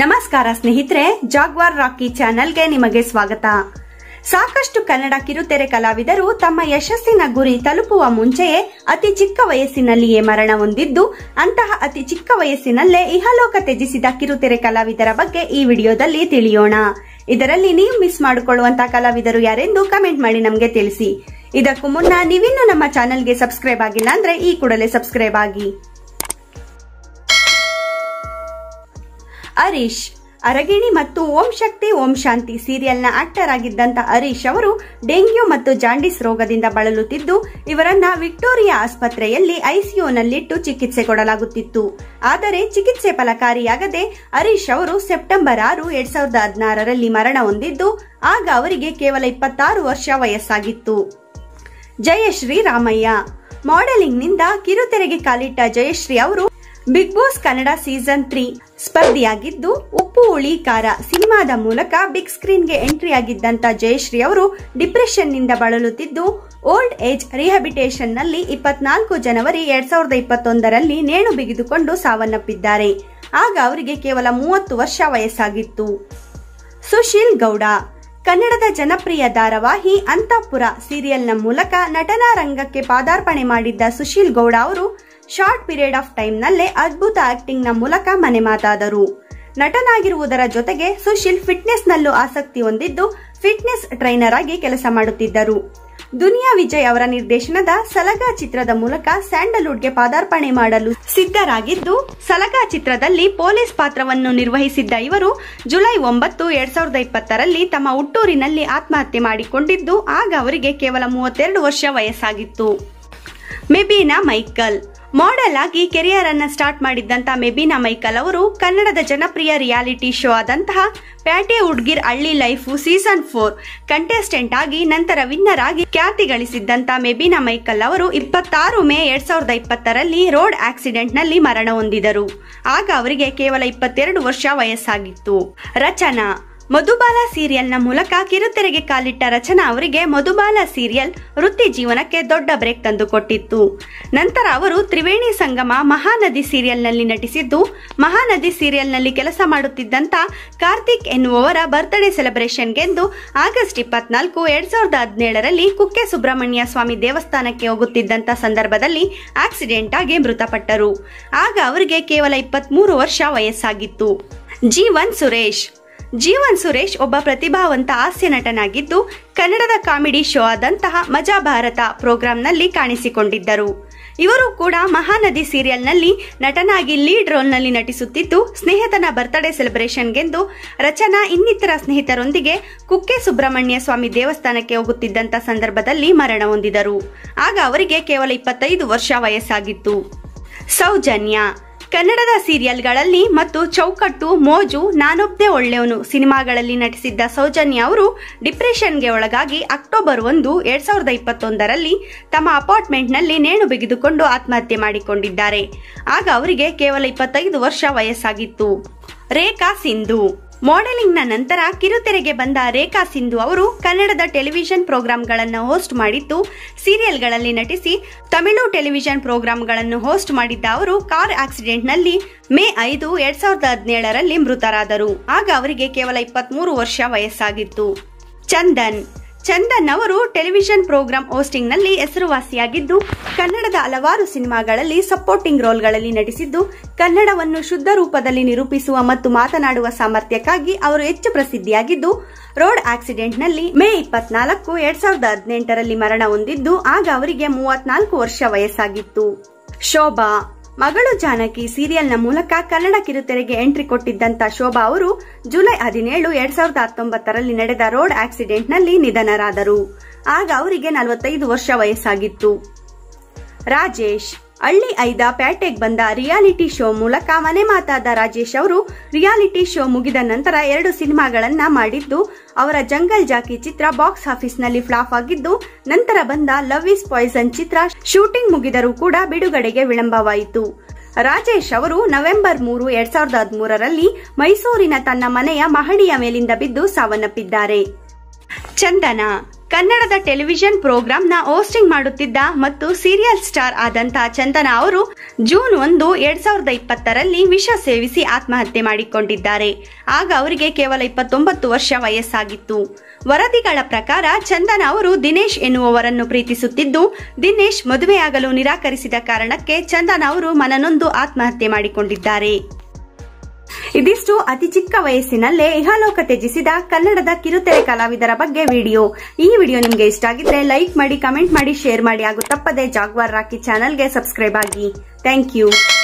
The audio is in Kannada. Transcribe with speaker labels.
Speaker 1: ನಮಸ್ಕಾರ ಸ್ನೇಹಿತರೆ ಜಾಗ್ವಾರ್ ರಾಕಿ ಚಾನೆಲ್ಗೆ ನಿಮಗೆ ಸ್ವಾಗತ ಸಾಕಷ್ಟು ಕನ್ನಡ ಕಿರುತೆರೆ ಕಲಾವಿದರು ತಮ್ಮ ಯಶಸ್ಸಿನ ಗುರಿ ತಲುಪುವ ಮುಂಚೆಯೇ ಅತಿ ಚಿಕ್ಕ ವಯಸ್ಸಿನಲ್ಲಿಯೇ ಮರಣ ಹೊಂದಿದ್ದು ಅಂತಹ ಅತಿ ಚಿಕ್ಕ ವಯಸ್ಸಿನಲ್ಲೇ ಇಹಲೋಕ ತ್ಯಜಿಸಿದ ಕಿರುತೆರೆ ಕಲಾವಿದರ ಬಗ್ಗೆ ಈ ವಿಡಿಯೋದಲ್ಲಿ ತಿಳಿಯೋಣ ಇದರಲ್ಲಿ ನೀವು ಮಿಸ್ ಮಾಡಿಕೊಳ್ಳುವಂತಹ ಕಲಾವಿದರು ಯಾರೆಂದು ಕಮೆಂಟ್ ಮಾಡಿ ನಮಗೆ ತಿಳಿಸಿ ಇದಕ್ಕೂ ಮುನ್ನ ನೀವಿನ್ನೂ ನಮ್ಮ ಚಾನೆಲ್ಗೆ ಸಬ್ಸ್ಕ್ರೈಬ್ ಆಗಿಲ್ಲ ಅಂದ್ರೆ ಈ ಕೂಡಲೇ ಸಬ್ಸ್ಕ್ರೈಬ್ ಆಗಿ ಹರೀಶ್ ಅರಗಿಣಿ ಮತ್ತು ಓಂ ಶಕ್ತಿ ಓಂ ಶಾಂತಿ ಸೀರಿಯಲ್ನ ಆಕ್ಟರ್ ಆಗಿದ್ದಂತ ಹರೀಶ್ ಅವರು ಡೆಂಗ್ಯೂ ಮತ್ತು ಜಾಂಡಿಸ್ ರೋಗದಿಂದ ಬಳಲುತ್ತಿದ್ದು ಇವರನ್ನ ವಿಕ್ಟೋರಿಯಾ ಆಸ್ಪತ್ರೆಯಲ್ಲಿ ಐಸಿಯುನಲ್ಲಿಟ್ಟು ಚಿಕಿತ್ಸೆ ಕೊಡಲಾಗುತ್ತಿತ್ತು ಆದರೆ ಚಿಕಿತ್ಸೆ ಫಲಕಾರಿಯಾಗದೆ ಹರೀಶ್ ಅವರು ಸೆಪ್ಟೆಂಬರ್ ಆರು ಎರಡ್ ಸಾವಿರದ ಹದಿನಾರರಲ್ಲಿ ಮರಣ ಹೊಂದಿದ್ದು ಆಗ ಅವರಿಗೆ ಕೇವಲ ಇಪ್ಪತ್ತಾರು ವರ್ಷ ವಯಸ್ಸಾಗಿತ್ತು ಜಯಶ್ರೀ ರಾಮಯ್ಯ ಮಾಡೆಲಿಂಗ್ನಿಂದ ಕಿರುತೆರೆಗೆ ಕಾಲಿಟ್ಟ ಜಯಶ್ರೀ ಅವರು big boss Kannada season three ಸ್ಪರ್ಧಿಯಾಗಿದ್ದು ಉಪ್ಪು ಹುಳಿ ಖಾರ ಸಿನಿಮಾದ ಮೂಲಕ ಬಿಗ್ ಸ್ಕ್ರೀನ್ಗೆ ಎಂಟ್ರಿ ಆಗಿದ್ದಂತ ಜಯಶ್ರೀ ಅವರು ಡಿಪ್ರೆಷನ್ನಿಂದ ಬಳಲುತ್ತಿದ್ದು ಓಲ್ಡ್ ಏಜ್ ರಿಹ್ಯಾಬಿಟೇಷನ್ ನಲ್ಲಿ ಇಪ್ಪತ್ನಾಲ್ಕು ಜನವರಿ ಎರಡ್ ಸಾವಿರದ ಇಪ್ಪತ್ತೊಂದರಲ್ಲಿ ನೇಣು ಬಿಗಿದುಕೊಂಡು ಸಾವನ್ನಪ್ಪಿದ್ದಾರೆ ಆಗ ಅವರಿಗೆ ಕೇವಲ ಮೂವತ್ತು ವರ್ಷ ವಯಸ್ಸಾಗಿತ್ತು ಸುಶೀಲ್ ಗೌಡ ಕನ್ನಡದ ಜನಪ್ರಿಯ ಧಾರಾವಾಹಿ ಅಂತಃಪುರ ಸೀರಿಯಲ್ನ ಮೂಲಕ ನಟನಾ ರಂಗಕ್ಕೆ ಪಾದಾರ್ಪಣೆ ಮಾಡಿದ್ದ ಸುಶೀಲ್ ಗೌಡ ಅವರು ಶಾರ್ಟ್ ಪೀರಿಯಡ್ ಆಫ್ ಟೈಮ್ನಲ್ಲೇ ಅದ್ಭುತ ಆಕ್ಟಿಂಗ್ನ ಮೂಲಕ ಮನೆ ಮಾತಾದರು ನಟನಾಗಿರುವುದರ ಜೊತೆಗೆ ಸುಶೀಲ್ ಫಿಟ್ನೆಸ್ನಲ್ಲೂ ಆಸಕ್ತಿ ಹೊಂದಿದ್ದು ಫಿಟ್ನೆಸ್ ಟ್ರೈನರ್ ಆಗಿ ಕೆಲಸ ಮಾಡುತ್ತಿದ್ದರು ದುನಿಯಾ ವಿಜಯ್ ಅವರ ನಿರ್ದೇಶನದ ಸಲಗಾ ಚಿತ್ರದ ಮೂಲಕ ಸ್ಯಾಂಡಲ್ವುಡ್ಗೆ ಪಾದಾರ್ಪಣೆ ಮಾಡಲು ಸಿದ್ಧರಾಗಿದ್ದು ಸಲಗಾ ಚಿತ್ರದಲ್ಲಿ ಪೊಲೀಸ್ ಪಾತ್ರವನ್ನು ನಿರ್ವಹಿಸಿದ್ದ ಇವರು ಜುಲೈ ಒಂಬತ್ತು ಎರಡ್ ಸಾವಿರದ ಇಪ್ಪತ್ತರಲ್ಲಿ ತಮ್ಮ ಹುಟ್ಟೂರಿನಲ್ಲಿ ಆತ್ಮಹತ್ಯೆ ಮಾಡಿಕೊಂಡಿದ್ದು ಆಗ ಅವರಿಗೆ ಕೇವಲ ಮೂವತ್ತೆರಡು ವರ್ಷ ವಯಸ್ಸಾಗಿತ್ತು ಮೆಬೀನಾ ಮೈಕಲ್ ಮಾಡೆಲ್ ಆಗಿ ಕೆರಿಯರ್ ಅನ್ನ ಸ್ಟಾರ್ಟ್ ಮಾಡಿದ್ದಂತ ಮೆಬೀನಾ ಮೈಕಲ್ ಅವರು ಕನ್ನಡದ ಜನಪ್ರಿಯ ರಿಯಾಲಿಟಿ ಶೋ ಆದಂತಹ ಪ್ಯಾಟೆ ಹುಡ್ಗಿರ್ ಹಳ್ಳಿ ಲೈಫು ಸೀಸನ್ ಫೋರ್ ಕಂಟೆಸ್ಟೆಂಟ್ ಆಗಿ ನಂತರ ವಿನ್ನರ್ ಆಗಿ ಖ್ಯಾತಿ ಗಳಿಸಿದ್ದಂತ ಮೆಬೀನಾ ಮೈಕಲ್ ಅವರು ಇಪ್ಪತ್ತಾರು ಮೇ ಎರಡ್ ಸಾವಿರದ ಇಪ್ಪತ್ತರಲ್ಲಿ ರೋಡ್ ಆಕ್ಸಿಡೆಂಟ್ ನಲ್ಲಿ ಮರಣ ಹೊಂದಿದರು ಆಗ ಅವರಿಗೆ ಕೇವಲ ಇಪ್ಪತ್ತೆರಡು ವರ್ಷ ವಯಸ್ಸಾಗಿತ್ತು ರಚನಾ ಮಧುಬಾಲ ಸೀರಿಯಲ್ನ ಮೂಲಕ ಕಿರುತೆರೆಗೆ ಕಾಲಿಟ್ಟ ರಚನಾ ಅವರಿಗೆ ಮಧುಬಾಲ ಸೀರಿಯಲ್ ವೃತ್ತಿ ಜೀವನಕ್ಕೆ ದೊಡ್ಡ ಬ್ರೇಕ್ ತಂದುಕೊಟ್ಟಿತ್ತು ನಂತರ ಅವರು ತ್ರಿವೇಣಿ ಸಂಗಮ ಮಹಾನದಿ ಸೀರಿಯಲ್ನಲ್ಲಿ ನಟಿಸಿದ್ದು ಮಹಾನದಿ ಸೀರಿಯಲ್ನಲ್ಲಿ ಕೆಲಸ ಮಾಡುತ್ತಿದ್ದಂತ ಕಾರ್ತಿಕ್ ಎನ್ನುವವರ ಬರ್ತ್ಡೇ ಸೆಲೆಬ್ರೇಷನ್ಗೆಂದು ಆಗಸ್ಟ್ ಇಪ್ಪತ್ನಾಲ್ಕು ಎರಡ್ ಸಾವಿರದ ಹದಿನೇಳರಲ್ಲಿ ಕುಕ್ಕೆ ಸುಬ್ರಹ್ಮಣ್ಯ ಸ್ವಾಮಿ ದೇವಸ್ಥಾನಕ್ಕೆ ಹೋಗುತ್ತಿದ್ದಂತ ಸಂದರ್ಭದಲ್ಲಿ ಆಕ್ಸಿಡೆಂಟ್ ಆಗಿ ಮೃತಪಟ್ಟರು ಆಗ ಅವರಿಗೆ ಕೇವಲ ಇಪ್ಪತ್ಮೂರು ವರ್ಷ ವಯಸ್ಸಾಗಿತ್ತು ಜೀವನ್ ಸುರೇಶ್ ಜೀವನ್ ಸುರೇಶ್ ಒಬ್ಬ ಪ್ರತಿಭಾವಂತ ಹಾಸ್ಯ ನಟನಾಗಿದ್ದು ಕನ್ನಡದ ಕಾಮಿಡಿ ಶೋ ಆದಂತಹ ಮಜಾ ಭಾರತ ಪ್ರೋಗ್ರಾಂನಲ್ಲಿ ಕಾಣಿಸಿಕೊಂಡಿದ್ದರು ಇವರು ಕೂಡ ಮಹಾನದಿ ಸೀರಿಯಲ್ನಲ್ಲಿ ನಟನಾಗಿ ಲೀಡ್ ರೋಲ್ನಲ್ಲಿ ನಟಿಸುತ್ತಿದ್ದು ಸ್ನೇಹಿತನ ಬರ್ತ್ಡೇ ಸೆಲೆಬ್ರೇಷನ್ಗೆಂದು ರಚನಾ ಇನ್ನಿತರ ಸ್ನೇಹಿತರೊಂದಿಗೆ ಕುಕ್ಕೆ ಸುಬ್ರಹ್ಮಣ್ಯ ಸ್ವಾಮಿ ದೇವಸ್ಥಾನಕ್ಕೆ ಹೋಗುತ್ತಿದ್ದಂತ ಸಂದರ್ಭದಲ್ಲಿ ಮರಣ ಹೊಂದಿದರು ಆಗ ಅವರಿಗೆ ಕೇವಲ ಇಪ್ಪತ್ತೈದು ವರ್ಷ ವಯಸ್ಸಾಗಿತ್ತು ಸೌಜನ್ಯ ಕನ್ನಡದ ಸೀರಿಯಲ್ಗಳಲ್ಲಿ ಮತ್ತು ಚೌಕಟ್ಟು ಮೋಜು ನಾನೊಬ್ಬನೇ ಒಳ್ಳೆಯವನು ಸಿನಿಮಾಗಳಲ್ಲಿ ನಟಿಸಿದ್ದ ಸೌಜನ್ಯ ಅವರು ಡಿಪ್ರೆಷನ್ಗೆ ಒಳಗಾಗಿ ಅಕ್ಟೋಬರ್ ಒಂದು ಎರಡ್ ಸಾವಿರದ ಇಪ್ಪತ್ತೊಂದರಲ್ಲಿ ತಮ್ಮ ಅಪಾರ್ಟ್ಮೆಂಟ್ನಲ್ಲಿ ನೇಣು ಬಿಗಿದುಕೊಂಡು ಆತ್ಮಹತ್ಯೆ ಮಾಡಿಕೊಂಡಿದ್ದಾರೆ ಆಗ ಅವರಿಗೆ ಕೇವಲ ಇಪ್ಪತ್ತೈದು ವರ್ಷ ವಯಸ್ಸಾಗಿತ್ತು ರೇಖಾ ಸಿಂಧು ಮಾಡೆಲಿಂಗ್ನ ನಂತರ ಕಿರುತೆರೆಗೆ ಬಂದ ರೇಖಾ ಸಿಂಧು ಅವರು ಕನ್ನಡದ ಟೆಲಿವಿಷನ್ ಪ್ರೋಗ್ರಾಂಗಳನ್ನು ಹೋಸ್ಟ್ ಮಾಡಿದ್ದು ಸೀರಿಯಲ್ಗಳಲ್ಲಿ ನಟಿಸಿ ತಮಿಳು ಟೆಲಿವಿಷನ್ ಪ್ರೋಗ್ರಾಂಗಳನ್ನು ಹೋಸ್ಟ್ ಮಾಡಿದ್ದ ಅವರು ಕಾರ್ ಆಕ್ಸಿಡೆಂಟ್ನಲ್ಲಿ ಮೇ ಐದು ಎರಡ್ ಸಾವಿರದ ಹದಿನೇಳರಲ್ಲಿ ಮೃತರಾದರು ಆಗ ಅವರಿಗೆ ಕೇವಲ ಇಪ್ಪತ್ಮೂರು ವರ್ಷ ವಯಸ್ಸಾಗಿತ್ತು ಚಂದನ್ ಚಂದನ್ ಅವರು ಟೆಲಿವಿಷನ್ ಪ್ರೋಗ್ರಾಂ ಹೋಸ್ಟಿಂಗ್ನಲ್ಲಿ ಹೆಸರುವಾಸಿಯಾಗಿದ್ದು ಕನ್ನಡದ ಹಲವಾರು ಸಿನಿಮಾಗಳಲ್ಲಿ ಸಪೋರ್ಟಿಂಗ್ ರೋಲ್ಗಳಲ್ಲಿ ನಟಿಸಿದ್ದು ಕನ್ನಡವನ್ನು ಶುದ್ಧ ರೂಪದಲ್ಲಿ ನಿರೂಪಿಸುವ ಮತ್ತು ಮಾತನಾಡುವ ಸಾಮರ್ಥ್ಯಕ್ಕಾಗಿ ಅವರು ಹೆಚ್ಚು ಪ್ರಸಿದ್ಧಿಯಾಗಿದ್ದು ರೋಡ್ ಆಕ್ಸಿಡೆಂಟ್ನಲ್ಲಿ ಮೇ ಇಪ್ಪತ್ನಾಲ್ಕು ಎರಡ್ ಸಾವಿರದ ಹದಿನೆಂಟರಲ್ಲಿ ಮರಣ ಹೊಂದಿದ್ದು ಆಗ ಅವರಿಗೆ ಮೂವತ್ನಾಲ್ಕು ವರ್ಷ ವಯಸ್ಸಾಗಿತ್ತು ಶೋಭಾ ಮಗಳು ಜಾನಕಿ ಸೀರಿಯಲ್ನ ಮೂಲಕ ಕನ್ನಡ ಕಿರುತೆರೆಗೆ ಎಂಟ್ರಿ ಕೊಟ್ಟಿದ್ದಂತ ಶೋಭಾ ಅವರು ಜುಲೈ ಹದಿನೇಳು ಎರಡ್ ಸಾವಿರದ ಹತ್ತೊಂಬತ್ತರಲ್ಲಿ ನಡೆದ ರೋಡ್ ಆಕ್ಸಿಡೆಂಟ್ನಲ್ಲಿ ನಿಧನರಾದರು ಆಗ ಅವರಿಗೆ ನಲವತ್ತೈದು ವರ್ಷ ವಯಸ್ಸಾಗಿತ್ತು ರಾಜೇಶ್ ಹಳ್ಳಿ ಐದ ಪ್ಯಾಟೆಗ್ ಬಂದ ರಿಯಾಲಿಟಿ ಶೋ ಮೂಲಕ ಮನೆ ಮಾತಾದ ರಾಜೇಶ್ ಅವರು ರಿಯಾಲಿಟಿ ಶೋ ಮುಗಿದ ನಂತರ ಎರಡು ಸಿನಿಮಾಗಳನ್ನ ಮಾಡಿದ್ದು ಅವರ ಜಂಗಲ್ ಜಾಕಿ ಚಿತ್ರ ಬಾಕ್ಸ್ ಆಫೀಸ್ನಲ್ಲಿ ಫ್ಲಾಪ್ ಆಗಿದ್ದು ನಂತರ ಬಂದ ಲವ್ ಇಸ್ ಪಾಯ್ಸನ್ ಚಿತ್ರ ಶೂಟಿಂಗ್ ಮುಗಿದರೂ ಕೂಡ ಬಿಡುಗಡೆಗೆ ವಿಳಂಬವಾಯಿತು ರಾಜೇಶ್ ಅವರು ನವೆಂಬರ್ ಮೂರು ಎರಡ್ ಸಾವಿರದ ಹದಿಮೂರರಲ್ಲಿ ಮೈಸೂರಿನ ತನ್ನ ಮನೆಯ ಮಹಡಿಯ ಮೇಲಿಂದ ಬಿದ್ದು ಸಾವನ್ನಪ್ಪಿದ್ದಾರೆ ಚಂದನ ಕನ್ನಡದ ಟೆಲಿವಿಷನ್ ಪ್ರೋಗ್ರಾಂನ ಹೋಸ್ಟಿಂಗ್ ಮಾಡುತ್ತಿದ್ದ ಮತ್ತು ಸೀರಿಯಲ್ ಸ್ಟಾರ್ ಆದಂತ ಚಂದನ ಅವರು ಜೂನ್ ಒಂದು ಎರಡ್ ಸಾವಿರದ ಇಪ್ಪತ್ತರಲ್ಲಿ ವಿಷ ಸೇವಿಸಿ ಆತ್ಮಹತ್ಯೆ ಮಾಡಿಕೊಂಡಿದ್ದಾರೆ ಆಗ ಅವರಿಗೆ ಕೇವಲ ಇಪ್ಪತ್ತೊಂಬತ್ತು ವರ್ಷ ವಯಸ್ಸಾಗಿತ್ತು ವರದಿಗಳ ಪ್ರಕಾರ ಚಂದನ ಅವರು ದಿನೇಶ್ ಎನ್ನುವವರನ್ನು ಪ್ರೀತಿಸುತ್ತಿದ್ದು ದಿನೇಶ್ ಮದುವೆಯಾಗಲು ನಿರಾಕರಿಸಿದ ಕಾರಣಕ್ಕೆ ಚಂದನ ಅವರು ಮನನೊಂದು ಆತ್ಮಹತ್ಯೆ ಮಾಡಿಕೊಂಡಿದ್ದಾರೆ ಇದಿಷ್ಟು ಅತಿ ಚಿಕ್ಕ ವಯಸ್ಸಿನಲ್ಲೇ ಇಹಲೋಕ ತ್ಯಜಿಸಿದ ಕನ್ನಡದ ಕಿರುತೆರೆ ಕಲಾವಿದರ ಬಗ್ಗೆ ವಿಡಿಯೋ ಈ ವಿಡಿಯೋ ನಿಮಗೆ ಇಷ್ಟ ಆಗಿದ್ರೆ ಲೈಕ್ ಮಾಡಿ ಕಮೆಂಟ್ ಮಾಡಿ ಶೇರ್ ಮಾಡಿ ಹಾಗೂ ತಪ್ಪದೆ ಜಾಗ್ವಾರ್ ರಾಕಿ ಚಾನಲ್ಗೆ ಸಬ್ಸ್ಕ್ರೈಬ್ ಆಗಿ ಥ್ಯಾಂಕ್ ಯು